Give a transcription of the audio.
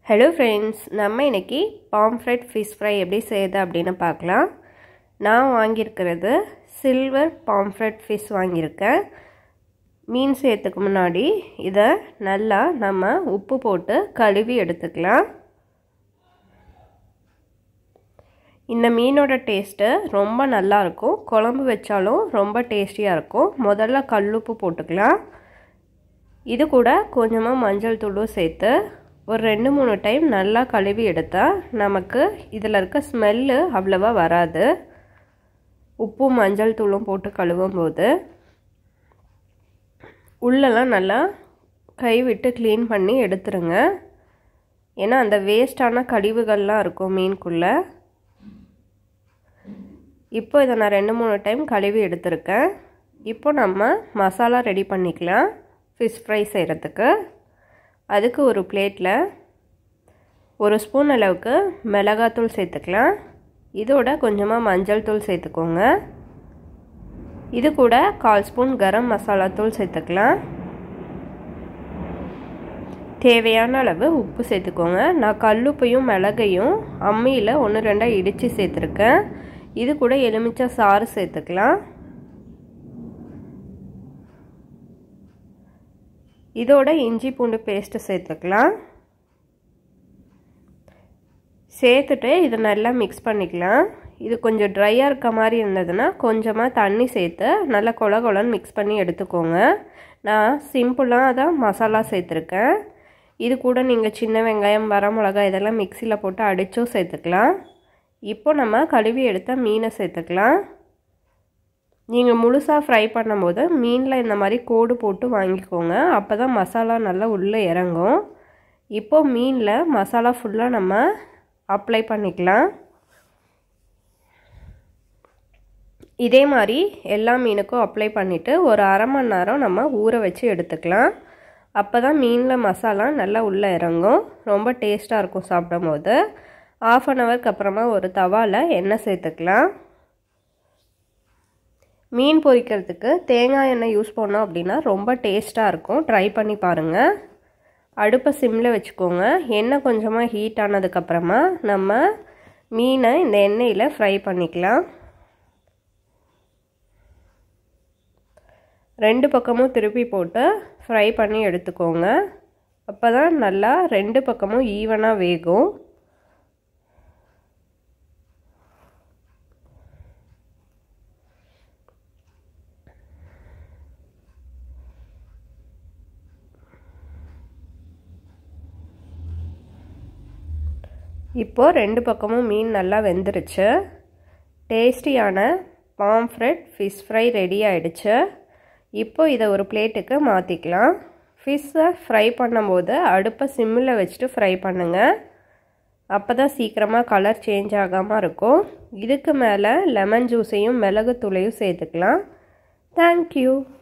hello friends நம்ம இன்றைக்கி pomfret fish fry எப்படி செய்யுது அப்படின்னு பார்க்கலாம் நான் வாங்கியிருக்கிறது சில்வர் பாம்ஃப்ரெட் ஃபிஷ் வாங்கியிருக்கேன் மீன் செய்யறதுக்கு முன்னாடி இதை நல்லா நம்ம உப்பு போட்டு கழுவி எடுத்துக்கலாம் இந்த மீனோட டேஸ்ட்டு ரொம்ப நல்லாயிருக்கும் குழம்பு வச்சாலும் ரொம்ப டேஸ்டியாக இருக்கும் முதல்ல கல்லுப்பு போட்டுக்கலாம் இது கூட கொஞ்சமாக மஞ்சள் தூளும் சேர்த்து ஒரு ரெண்டு மூணு டைம் நல்லா கழுவி எடுத்தால் நமக்கு இதில் இருக்க ஸ்மெல்லு அவ்வளவா வராது உப்பும் மஞ்சள் தூளும் போட்டு கழுவும் போது உள்ளெல்லாம் நல்லா கை விட்டு க்ளீன் பண்ணி எடுத்துருங்க ஏன்னா அந்த வேஸ்டான கழிவுகள்லாம் இருக்கும் மீனுக்குள்ளே இப்போ இதை நான் ரெண்டு மூணு டைம் கழுவி எடுத்திருக்கேன் இப்போ நம்ம மசாலா ரெடி பண்ணிக்கலாம் ஃபிஷ் ஃப்ரை செய்கிறதுக்கு அதுக்கு ஒரு பிளேட்டில் ஒரு ஸ்பூன் அளவுக்கு மிளகாத்தூள் சேர்த்துக்கலாம் இதோட கொஞ்சமாக மஞ்சள் தூள் சேர்த்துக்கோங்க இது கூட கால் ஸ்பூன் கரம் மசாலா தூள் சேர்த்துக்கலாம் தேவையான அளவு உப்பு சேர்த்துக்கோங்க நான் கல்லுப்பையும் மிளகையும் அம்மியில் ஒன்று ரெண்டாக இடித்து சேர்த்துருக்கேன் இது கூட எலுமிச்சை சாறு சேர்த்துக்கலாம் இதோட இஞ்சி பூண்டு பேஸ்ட்டு சேர்த்துக்கலாம் சேர்த்துட்டு இதை நல்லா மிக்ஸ் பண்ணிக்கலாம் இது கொஞ்சம் ட்ரையாக இருக்க மாதிரி இருந்ததுன்னா கொஞ்சமாக தண்ணி சேர்த்து நல்லா கொல கொலன்னு மிக்ஸ் பண்ணி எடுத்துக்கோங்க நான் சிம்பிளாக தான் மசாலா சேர்த்துருக்கேன் இது கூட நீங்கள் சின்ன வெங்காயம் வரமிளகா இதெல்லாம் மிக்சியில் போட்டு அடித்தும் சேர்த்துக்கலாம் இப்போ நம்ம கழுவி எடுத்த மீனை சேர்த்துக்கலாம் நீங்கள் முழுசாக ஃப்ரை பண்ணும்போது மீனில் இந்த மாதிரி கோடு போட்டு வாங்கிக்கோங்க அப்போ தான் மசாலா நல்லா உள்ளே இறங்கும் இப்போது மீனில் மசாலா ஃபுல்லாக நம்ம அப்ளை பண்ணிக்கலாம் இதே மாதிரி எல்லா மீனுக்கும் அப்ளை பண்ணிவிட்டு ஒரு அரை மணி நேரம் நம்ம ஊற வச்சு எடுத்துக்கலாம் அப்போ தான் மீனில் மசாலா நல்லா உள்ளே இறங்கும் ரொம்ப டேஸ்ட்டாக இருக்கும் சாப்பிடும் போது ஆஃப் அன் ஹவருக்கு அப்புறமா ஒரு தவாவில் எண்ணெய் சேர்த்துக்கலாம் மீன் பொரிக்கிறதுக்கு தேங்காய் எண்ணெய் யூஸ் பண்ணோம் அப்படின்னா ரொம்ப டேஸ்ட்டாக இருக்கும் ட்ரை பண்ணி பாருங்கள் அடுப்பை சிம்மில் வச்சுக்கோங்க எண்ணெய் கொஞ்சமாக ஹீட் ஆனதுக்கப்புறமா நம்ம மீனை இந்த எண்ணெயில் ஃப்ரை பண்ணிக்கலாம் ரெண்டு பக்கமும் திருப்பி போட்டு ஃப்ரை பண்ணி எடுத்துக்கோங்க அப்போ தான் நல்லா ரெண்டு பக்கமும் ஈவனாக வேகும் இப்போது ரெண்டு பக்கமும் மீன் நல்லா வெந்துருச்சு டேஸ்டியான பாம்ஃப்ரெட் ஃபிஷ் ஃப்ரை ரெடி ஆகிடுச்சு இப்போ இதை ஒரு பிளேட்டுக்கு மாற்றிக்கலாம் ஃபிஷ்ஷை ஃப்ரை பண்ணும்போது அடுப்பை சிம்மில் வச்சுட்டு ஃப்ரை பண்ணுங்கள் அப்போ தான் சீக்கிரமாக கலர் சேஞ்ச் ஆகாமல் இருக்கும் இதுக்கு மேலே லெமன் ஜூஸையும் மிளகு தூளையும் சேர்த்துக்கலாம் தேங்க்யூ